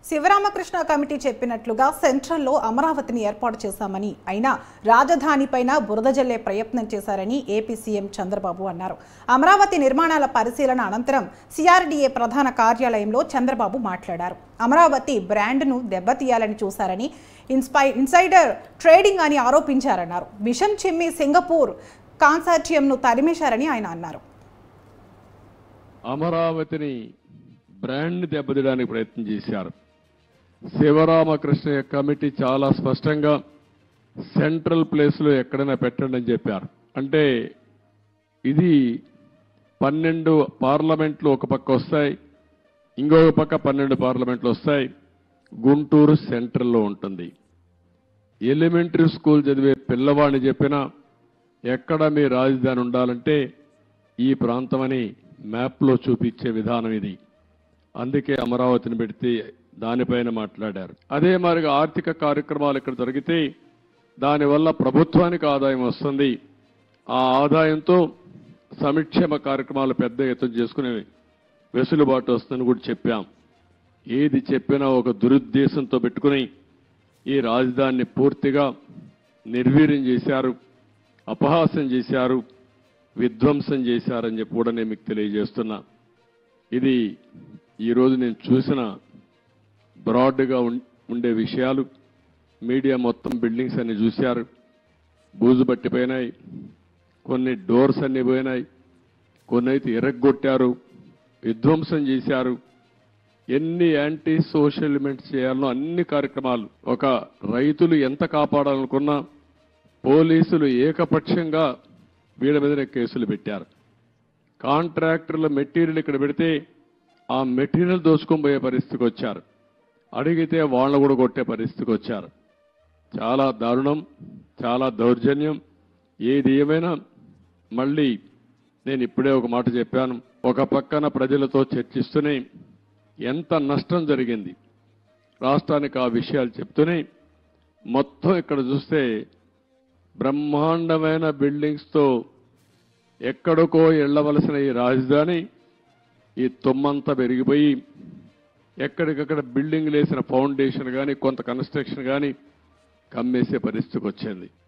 Sivaramakrishna committee చెప్పినట్లుగా సెంట్రల్లో అమరావతిని ఏర్పాటు చేశామని అయినా రాజధానిపైన బురద జల్లే ప్రయత్నం చేశారని ఏపీ సీఎం చంద్రబాబు అన్నారు అమరావతి నిర్మాణాల పరిశీలన అనంతరం సిఆర్డీఏ ప్రధాన కార్యాలయంలో చంద్రబాబు మాట్లాడారు అమరావతి బ్రాండ్ను దెబ్బతీయాలని చూశారని ఇన్స్పై ఇన్సైడర్ ట్రేడింగ్ అని ఆరోపించారన్నారు మిషన్ చిమ్మి సింగపూర్ కాన్సార్టియంను తరిమేశారని ఆయన అన్నారు అమరావతిని బ్రాండ్ దెబ్బతీయడానికి ప్రయత్నం చేశారు శివరామకృష్ణ కమిటీ చాలా స్పష్టంగా సెంట్రల్ ప్లేస్లో ఎక్కడైనా పెట్టండి అని చెప్పారు అంటే ఇది పన్నెండు పార్లమెంట్లు ఒక పక్క వస్తాయి ఇంకొక పక్క పన్నెండు పార్లమెంట్లు వస్తాయి గుంటూరు సెంట్రల్లో ఉంటుంది ఎలిమెంటరీ స్కూల్ చదివే పిల్లవాడిని చెప్పినా ఎక్కడ మీ రాజధాని ఉండాలంటే ఈ ప్రాంతమని మ్యాప్లో చూపించే విధానం ఇది అందుకే అమరావతిని పెడితే దానిపైన మాట్లాడారు అదే మరిగా ఆర్థిక కార్యక్రమాలు ఇక్కడ జరిగితే దానివల్ల ప్రభుత్వానికి ఆదాయం వస్తుంది ఆ ఆదాయంతో సంక్షేమ కార్యక్రమాలు పెద్ద ఎత్తున చేసుకునే వెసులుబాటు వస్తుందని కూడా చెప్పాం ఏది చెప్పినా ఒక దురుద్దేశంతో పెట్టుకుని ఈ రాజధానిని పూర్తిగా నిర్వీర్యం చేశారు అపహాస్యం చేశారు విధ్వంసం చేశారని చెప్పి కూడా నేను మీకు తెలియజేస్తున్నా ఇది ఈరోజు నేను చూసిన బ్రాడ్గా ఉం- ఉండే విషయాలు మీడియా మొత్తం బిల్డింగ్స్ అన్ని చూశారు బూజు పట్టిపోయినాయి కొన్ని డోర్స్ అన్ని పోయినాయి కొన్ని అయితే ఎరగొట్టారు విధ్వంసం చేశారు ఎన్ని యాంటీ సోషల్ ఎలిమెంట్స్ చేయాలనో అన్ని కార్యక్రమాలు ఒక రైతులు ఎంత కాపాడాలనుకున్నా పోలీసులు ఏకపక్షంగా వీళ్ళ మీదనే కేసులు పెట్టారు కాంట్రాక్టర్ల మెటీరియల్ ఇక్కడ పెడితే ఆ మెటీరియల్ దోచుకొని పోయే పరిస్థితికి వచ్చారు అడిగితే వాళ్ళను కూడా కొట్టే పరిస్థితికి వచ్చారు చాలా దారుణం చాలా దౌర్జన్యం ఏది ఏమైనా మళ్ళీ నేను ఇప్పుడే ఒక మాట చెప్పాను ఒక పక్కన ప్రజలతో చర్చిస్తూనే ఎంత నష్టం జరిగింది రాష్ట్రానికి ఆ విషయాలు చెప్తూనే మొత్తం ఇక్కడ చూస్తే బ్రహ్మాండమైన బిల్డింగ్స్తో ఎక్కడికో వెళ్ళవలసిన ఈ రాజధాని ఈ తుమ్మంతా పెరిగిపోయి ఎక్కడికక్కడ బిల్డింగ్ లేసిన ఫౌండేషన్ కానీ కొంత కన్స్ట్రక్షన్ కానీ కమ్మేసే పరిస్థితికి వచ్చింది